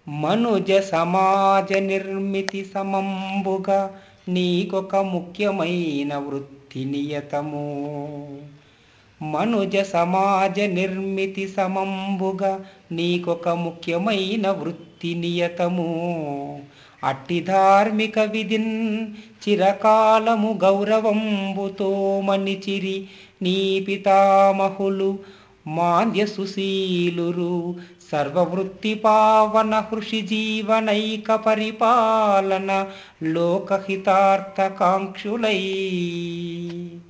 మనుజ సమాజ నిర్మితి సమంబుగా నీకొక ముఖ్యమైన వృత్తి నియతము మనుజ సమాజ నిర్మితి సమంబుగా నీకొక ముఖ్యమైన వృత్తి నియతము అట్టి ధార్మిక విధిన్ చిరకాలము గౌరవంబుతో మనిచిరి నీ పితామహులు మాంద్య సుశీలురు సర్వవృత్తి పావన హృషి జీవనైక పరిపాలన లోకహితార్థ కాంక్షులై